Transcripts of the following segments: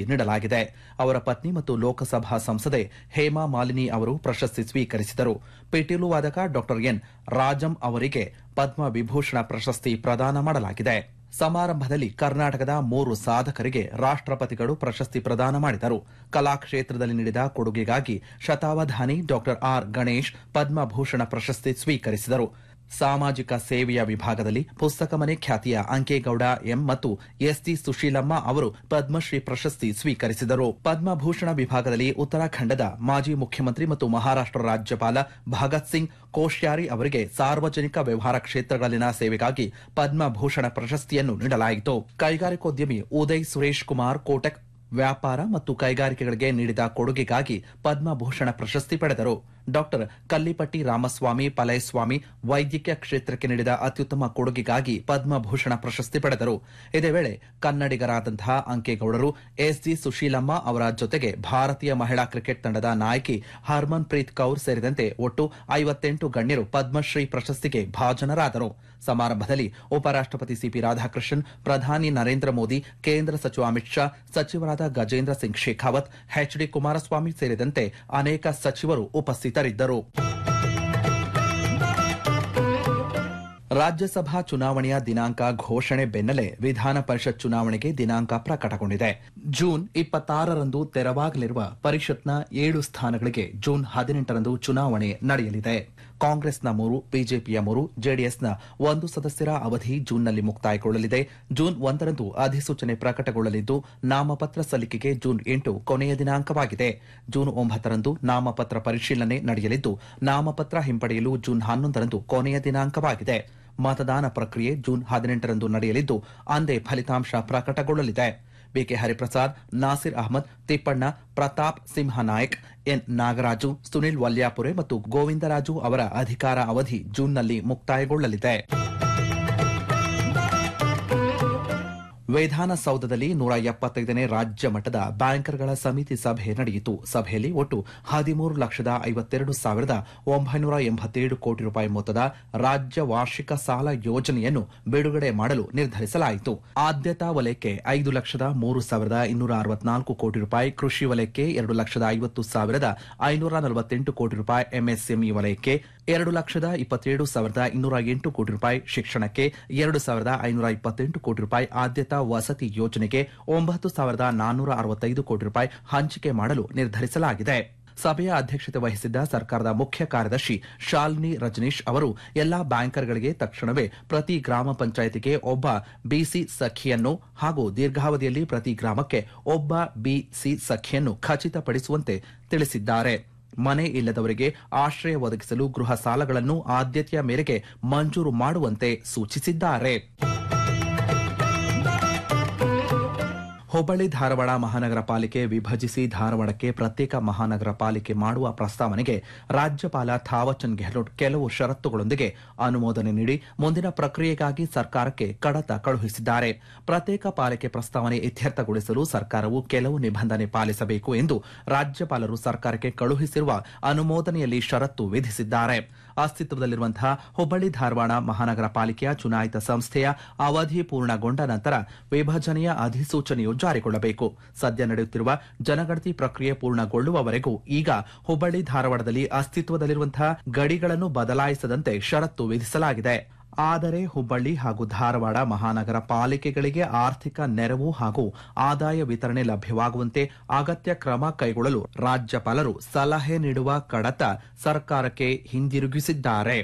ನೀಡಲಾಗಿದೆ ಅವರ ಪತ್ನಿ ಮತ್ತು ಲೋಕಸಭಾ ಸಂಸದೆ ಹೇಮಾ ಮಾಲಿನಿ ಅವರು ಪ್ರಶಸ್ತಿ ಸ್ವೀಕರಿಸಿದರು ಪಿಟೀಲು ವಾದಕ ಡಾ ಎನ್ ರಾಜಂ ಅವರಿಗೆ ಪದ್ಮ ವಿಭೂಷಣ ಪ್ರಶಸ್ತಿ ಪ್ರದಾನ ಮಾಡಲಾಗಿದೆ ಸಮಾರಂಭದಲ್ಲಿ ಕರ್ನಾಟಕದ ಮೂರು ಸಾಧಕರಿಗೆ ರಾಷ್ಟ್ರಪತಿಗಳು ಪ್ರಶಸ್ತಿ ಪ್ರದಾನ ಮಾಡಿದರು ಕಲಾಕ್ಷೇತ್ರದಲ್ಲಿ ನೀಡಿದ ಕೊಡುಗೆಗಾಗಿ ಶತಾವಧಾನಿ ಡಾ ಆರ್ ಗಣೇಶ್ ಪದ್ಮಭೂಷಣ ಪ್ರಶಸ್ತಿ ಸ್ವೀಕರಿಸಿದರು ಸಾಮಾಜಿಕ ಸೇವೆಯ ವಿಭಾಗದಲ್ಲಿ ಪುಸ್ತಕ ಮನೆ ಖ್ಯಾತಿಯ ಅಂಕೇಗೌಡ ಎಂ ಮತ್ತು ಎಸ್ಟಿ ಸುಶೀಲಮ್ಮ ಅವರು ಪದ್ಮಶ್ರೀ ಪ್ರಶಸ್ತಿ ಸ್ವೀಕರಿಸಿದರು ಪದ್ಮಭೂಷಣ ವಿಭಾಗದಲ್ಲಿ ಉತ್ತರಾಖಂಡದ ಮಾಜಿ ಮುಖ್ಯಮಂತ್ರಿ ಮತ್ತು ಮಹಾರಾಷ್ಟ್ರ ರಾಜ್ಯಪಾಲ ಭಗತ್ ಸಿಂಗ್ ಕೋಶ್ಯಾರಿ ಅವರಿಗೆ ಸಾರ್ವಜನಿಕ ವ್ಯವಹಾರ ಕ್ಷೇತ್ರಗಳಲ್ಲಿನ ಸೇವೆಗಾಗಿ ಪದ್ಮಭೂಷಣ ಪ್ರಶಸ್ತಿಯನ್ನು ನೀಡಲಾಯಿತು ಕೈಗಾರಿಕೋದ್ಯಮಿ ಉದಯ್ ಸುರೇಶ್ ಕುಮಾರ್ ಕೋಟಕ್ ವ್ಯಾಪಾರ ಮತ್ತು ಕೈಗಾರಿಕೆಗಳಿಗೆ ನೀಡಿದ ಕೊಡುಗೆಗಾಗಿ ಪದ್ಮಭೂಷಣ ಪ್ರಶಸ್ತಿ ಪಡೆದರು ಡಾಕ್ಟರ್ ಕಲ್ಲಿಪಟ್ಟಿ ರಾಮಸ್ವಾಮಿ ಪಲಯಸ್ವಾಮಿ ವೈದ್ಯಕೀಯ ಕ್ಷೇತ್ರಕ್ಕೆ ನೀಡಿದ ಅತ್ಯುತ್ತಮ ಕೊಡುಗೆಗಾಗಿ ಪದ್ಮಭೂಷಣ ಪ್ರಶಸ್ತಿ ಪಡೆದರು ಇದೇ ವೇಳೆ ಕನ್ನಡಿಗರಾದಂತಹ ಅಂಕೇಗೌಡರು ಎಸ್ಜಿ ಸುಶೀಲಮ್ಮ ಅವರ ಜೊತೆಗೆ ಭಾರತೀಯ ಮಹಿಳಾ ಕ್ರಿಕೆಟ್ ತಂಡದ ನಾಯಕಿ ಹರ್ಮನ್ ಪ್ರೀತ್ ಕೌರ್ ಸೇರಿದಂತೆ ಒಟ್ಟು ಐವತ್ತೆಂಟು ಗಣ್ಯರು ಪದ್ಮಶ್ರೀ ಪ್ರಶಸ್ತಿಗೆ ಭಾಜನರಾದರು ಸಮಾರಂಭದಲ್ಲಿ ಉಪರಾಷ್ಟಪತಿ ಸಿಪಿ ರಾಧಾಕೃಷ್ಣನ್ ಪ್ರಧಾನಿ ನರೇಂದ್ರ ಮೋದಿ ಕೇಂದ್ರ ಸಚಿವ ಅಮಿತ್ ಶಾ ಸಚಿವರಾದ ಗಜೇಂದ್ರ ಸಿಂಗ್ ಶೇಖಾವತ್ ಎಚ್ಡಿ ಕುಮಾರಸ್ವಾಮಿ ಸೇರಿದಂತೆ ಅನೇಕ ಸಚಿವರು ಉಪಸ್ಥಿತರಿದ್ದರು ರಾಜ್ಯಸಭಾ ಚುನಾವಣೆಯ ದಿನಾಂಕ ಘೋಷಣೆ ಬೆನ್ನಲ್ಲೇ ವಿಧಾನ ಪರಿಷತ್ ಚುನಾವಣೆಗೆ ದಿನಾಂಕ ಪ್ರಕಟಗೊಂಡಿದೆ ಜೂನ್ ಇಪ್ಪತ್ತಾರರಂದು ತೆರವಾಗಲಿರುವ ಪರಿಷತ್ನ ಏಳು ಸ್ಥಾನಗಳಿಗೆ ಜೂನ್ ಹದಿನೆಂಟರಂದು ಚುನಾವಣೆ ನಡೆಯಲಿದೆ ಕಾಂಗ್ರೆಸ್ನ ಮೂರು ಬಿಜೆಪಿಯ ಮೂರು ಜೆಡಿಎಸ್ನ ಒಂದು ಸದಸ್ಯರ ಅವಧಿ ಜೂನ್ನಲ್ಲಿ ಮುಕ್ತಾಯಗೊಳ್ಳಲಿದೆ ಜೂನ್ ಒಂದರಂದು ಅಧಿಸೂಚನೆ ಪ್ರಕಟಗೊಳ್ಳಲಿದ್ದು ನಾಮಪತ್ರ ಸಲ್ಲಿಕೆಗೆ ಜೂನ್ ಎಂಟು ಕೊನೆಯ ದಿನಾಂಕವಾಗಿದೆ ಜೂನ್ ಒಂಬತ್ತರಂದು ನಾಮಪತ್ರ ಪರಿಶೀಲನೆ ನಡೆಯಲಿದ್ದು ನಾಮಪತ್ರ ಹಿಂಪಡೆಯಲು ಜೂನ್ ಹನ್ನೊಂದರಂದು ಕೊನೆಯ ದಿನಾಂಕವಾಗಿದೆ ಮತದಾನ ಪ್ರಕ್ರಿಯೆ ಜೂನ್ ಹದಿನೆಂಟರಂದು ನಡೆಯಲಿದ್ದು ಅಂದೇ ಫಲಿತಾಂಶ ಪ್ರಕಟಗೊಳ್ಳಲಿದೆ ಬಿಕೆ ಹರಿಪ್ರಸಾದ್ ನಾಸಿರ್ ಅಹಮದ್ ತಿಪ್ಪಣ್ಣ ಪ್ರತಾಪ್ ಸಿಂಹನಾಯಕ್ ಎನ್ ನಾಗರಾಜು ಸುನಿಲ್ ವಲ್ಯಾಪುರೆ ಮತ್ತು ಗೋವಿಂದರಾಜು ಅವರ ಅಧಿಕಾರ ಅವಧಿ ಜೂನ್ನಲ್ಲಿ ಮುಕ್ತಾಯಗೊಳ್ಳಲಿದೆ ವಿಧಾನಸೌಧದಲ್ಲಿ ನೂರ ಎಪ್ಪತ್ತೈದನೇ ರಾಜ್ಯ ಮಟ್ಟದ ಬ್ಯಾಂಕರ್ಗಳ ಸಮಿತಿ ಸಭೆ ನಡೆಯಿತು ಸಭೆಯಲ್ಲಿ ಒಟ್ಟು ಹದಿಮೂರು ಲಕ್ಷದ ಐವತ್ತೆರಡು ಸಾವಿರದ ಒಂಬೈನೂರ ಎಂಬತ್ತೇಳು ಕೋಟಿ ರೂಪಾಯಿ ಮೊತ್ತದ ರಾಜ್ಯ ವಾರ್ಷಿಕ ಸಾಲ ಯೋಜನೆಯನ್ನು ಬಿಡುಗಡೆ ಮಾಡಲು ನಿರ್ಧರಿಸಲಾಯಿತು ಆದ್ಯತಾ ವಲಯಕ್ಕೆ ಐದು ಲಕ್ಷದ ಮೂರು ಸಾವಿರದ ಇನ್ನೂರ ಅರವತ್ನಾಲ್ಕು ಕೋಟಿ ರೂಪಾಯಿ ಕೃಷಿ ವಲಯಕ್ಕೆ ಎರಡು ಲಕ್ಷದ ಐವತ್ತು ಸಾವಿರದ ಐನೂರ ನಲವತ್ತೆಂಟು ಕೋಟಿ ರೂಪಾಯಿ ಎಂಎಸ್ಎಂಇ ವಲಯಕ್ಕೆ ಎರಡು ಲಕ್ಷದ ಇಪ್ಪತ್ತೇಳು ಸಾವಿರದ ಇನ್ನೂರ ಎಂಟು ಕೋಟಿ ರೂಪಾಯಿ ಶಿಕ್ಷಣಕ್ಕೆ ಎರಡು ಸಾವಿರದ ಐನೂರ ಇಪ್ಪತ್ತೆಂಟು ಕೋಟಿ ರೂಪಾಯಿ ಆದ್ಯತಾ ವಸತಿ ಯೋಜನೆಗೆ ಒಂಬತ್ತು ಸಾವಿರದ ನಾನ್ನೂರ ಅರವತ್ತೈದು ಕೋಟಿ ರೂಪಾಯಿ ಹಂಚಿಕೆ ಮಾಡಲು ನಿರ್ಧರಿಸಲಾಗಿದೆ ಸಭೆಯ ಅಧ್ಯಕ್ಷತೆ ವಹಿಸಿದ್ದ ಸರ್ಕಾರದ ಮುಖ್ಯ ಕಾರ್ಯದರ್ಶಿ ಶಾಲಿನಿ ರಜನೀಶ್ ಅವರು ಎಲ್ಲಾ ಬ್ಯಾಂಕರ್ಗಳಿಗೆ ತಕ್ಷಣವೇ ಪ್ರತಿ ಗ್ರಾಮ ಪಂಚಾಯಿತಿಗೆ ಒಬ್ಬ ಬಿಸಿ ಸಖಿಯನ್ನು ಹಾಗೂ ದೀರ್ಘಾವಧಿಯಲ್ಲಿ ಪ್ರತಿ ಗ್ರಾಮಕ್ಕೆ ಒಬ್ಬ ಬಿಸಿ ಸಖಿಯನ್ನು ಖಚಿತಪಡಿಸುವಂತೆ ತಿಳಿಸಿದ್ದಾರೆ ಮನೆ ಇಲ್ಲದವರಿಗೆ ಆಶ್ರಯ ಒದಗಿಸಲು ಗೃಹ ಸಾಲಗಳನ್ನು ಆದ್ಯತೆಯ ಮೇರೆಗೆ ಮಂಜೂರು ಮಾಡುವಂತೆ ಸೂಚಿಸಿದ್ದಾರೆ ಹುಬ್ಬಳ್ಳಿ ಧಾರವಾಡ ಮಹಾನಗರ ಪಾಲಿಕೆ ವಿಭಜಿಸಿ ಧಾರವಾಡಕ್ಕೆ ಪ್ರತ್ಯೇಕ ಮಹಾನಗರ ಪಾಲಿಕೆ ಮಾಡುವ ಪ್ರಸ್ತಾವನೆಗೆ ರಾಜ್ಯಪಾಲ ಥಾವರ್ಚಂದ್ ಗೆಹ್ಲೋಟ್ ಕೆಲವು ಷರತ್ತುಗಳೊಂದಿಗೆ ಅನುಮೋದನೆ ನೀಡಿ ಮುಂದಿನ ಪ್ರಕ್ರಿಯೆಗಾಗಿ ಸರ್ಕಾರಕ್ಕೆ ಕಡತ ಕಳುಹಿಸಿದ್ದಾರೆ ಪ್ರತ್ಯೇಕ ಪಾಲಿಕೆ ಪ್ರಸ್ತಾವನೆ ಇತ್ಯರ್ಥಗೊಳಿಸಲು ಸರ್ಕಾರವು ಕೆಲವು ನಿಬಂಧನೆ ಪಾಲಿಸಬೇಕು ಎಂದು ರಾಜ್ಯಪಾಲರು ಸರ್ಕಾರಕ್ಕೆ ಕಳುಹಿಸಿರುವ ಅನುಮೋದನೆಯಲ್ಲಿ ಷರತ್ತು ವಿಧಿಸಿದ್ದಾರೆ ಅಸ್ತಿತ್ವದಲ್ಲಿರುವಂತಹ ಹುಬ್ಬಳ್ಳಿ ಧಾರವಾಡ ಮಹಾನಗರ ಪಾಲಿಕೆಯ ಚುನಾಯಿತ ಸಂಸ್ಥೆಯ ಅವಧಿ ಪೂರ್ಣಗೊಂಡ ನಂತರ ವಿಭಜನೆಯ ಅಧಿಸೂಚನೆಯು ಜಾರಿಗೊಳ್ಳಬೇಕು ಸದ್ಯ ನಡೆಯುತ್ತಿರುವ ಜನಗಣತಿ ಪ್ರಕ್ರಿಯೆ ಪೂರ್ಣಗೊಳ್ಳುವವರೆಗೂ ಈಗ ಹುಬ್ಬಳ್ಳಿ ಧಾರವಾಡದಲ್ಲಿ ಅಸ್ತಿತ್ವದಲ್ಲಿರುವಂತಹ ಗಡಿಗಳನ್ನು ಬದಲಾಯಿಸದಂತೆ ಷರತ್ತು ವಿಧಿಸಲಾಗಿದೆ ಆದರೆ ಹುಬ್ಬಳ್ಳಿ ಹಾಗೂ ಧಾರವಾಡ ಮಹಾನಗರ ಪಾಲಿಕೆಗಳಿಗೆ ಆರ್ಥಿಕ ನೆರವು ಹಾಗೂ ಆದಾಯ ವಿತರಣೆ ಲಭ್ಯವಾಗುವಂತೆ ಅಗತ್ಯ ಕ್ರಮ ಕೈಗೊಳ್ಳಲು ರಾಜ್ಯಪಾಲರು ಸಲಹೆ ನೀಡುವ ಕಡತ ಸರ್ಕಾರಕ್ಕೆ ಹಿಂದಿರುಗಿಸಿದ್ದಾರೆ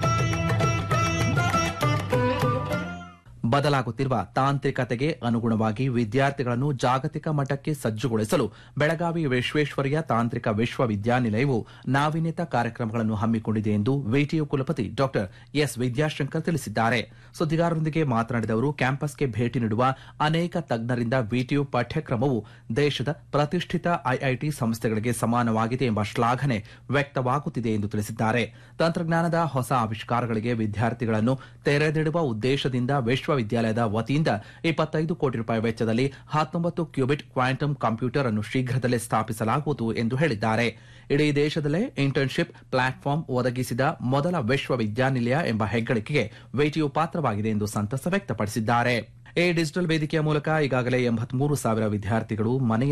ಬದಲಾಗುತ್ತಿರುವ ತಾಂತ್ರಿಕತೆಗೆ ಅನುಗುಣವಾಗಿ ವಿದ್ಯಾರ್ಥಿಗಳನ್ನು ಜಾಗತಿಕ ಮಟ್ಟಕ್ಕೆ ಸಜ್ಜುಗೊಳಿಸಲು ಬೆಳಗಾವಿ ವಿಶ್ವೇಶ್ವರಯ್ಯ ತಾಂತ್ರಿಕ ವಿಶ್ವವಿದ್ಯಾನಿಲಯವು ನಾವೀನ್ಯತಾ ಕಾರ್ಯಕ್ರಮಗಳನ್ನು ಹಮ್ಮಿಕೊಂಡಿದೆ ಎಂದು ವಿಟಿಯು ಕುಲಪತಿ ಡಾ ಎಸ್ ವಿದ್ಯಾಶಂಕರ್ ತಿಳಿಸಿದ್ದಾರೆ ಸುದ್ದಿಗಾರರೊಂದಿಗೆ ಮಾತನಾಡಿದ ಅವರು ಕ್ಯಾಂಪಸ್ಗೆ ಭೇಟಿ ನೀಡುವ ಅನೇಕ ತಜ್ಞರಿಂದ ವಿಟಿಯು ಪಠ್ಯಕ್ರಮವು ದೇಶದ ಪ್ರತಿಷ್ಠಿತ ಐಐಟಿ ಸಂಸ್ಥೆಗಳಿಗೆ ಸಮಾನವಾಗಿದೆ ಎಂಬ ಶ್ಲಾಘನೆ ವ್ಯಕ್ತವಾಗುತ್ತಿದೆ ಎಂದು ತಿಳಿಸಿದ್ದಾರೆ ತಂತ್ರಜ್ಞಾನದ ಹೊಸ ಆವಿಷ್ಕಾರಗಳಿಗೆ ವಿದ್ಯಾರ್ಥಿಗಳನ್ನು ತೆರೆದಿಡುವ ಉದ್ದೇಶದಿಂದ ವಿಶ್ವವಿದ್ಯಾಲಯದ ವತಿಯಿಂದ ಇಪ್ಪತ್ತೈದು ಕೋಟಿ ರೂಪಾಯಿ ವೆಚ್ಚದಲ್ಲಿ ಹತ್ತೊಂಬತ್ತು ಕ್ಯೂಬಿಟ್ ಕ್ವಾಂಟಮ್ ಕಂಪ್ಯೂಟರ್ ಅನ್ನು ಶೀಘ್ರದಲ್ಲೇ ಸ್ಥಾಪಿಸಲಾಗುವುದು ಎಂದು ಹೇಳಿದ್ದಾರೆ ಇಡೀ ದೇಶದಲ್ಲೇ ಇಂಟರ್ನ್ಶಿಪ್ ಪ್ಲಾಟ್ಫಾರ್ಮ್ ಒದಗಿಸಿದ ಮೊದಲ ವಿಶ್ವವಿದ್ಯಾನಿಲಯ ಎಂಬ ಹೆಗ್ಗಳಿಕೆಗೆ ವೇಟಿಯು ಪಾತ್ರವಾಗಿದೆ ಎಂದು ಸಂತಸ ವ್ಯಕ್ತಪಡಿಸಿದ್ದಾರೆ ಈ ಡಿಜಿಟಲ್ ವೇದಿಕೆಯ ಮೂಲಕ ಈಗಾಗಲೇ ಎಂಬತ್ಮೂರು ಸಾವಿರ ವಿದ್ಯಾರ್ಥಿಗಳು ಮನೆಯ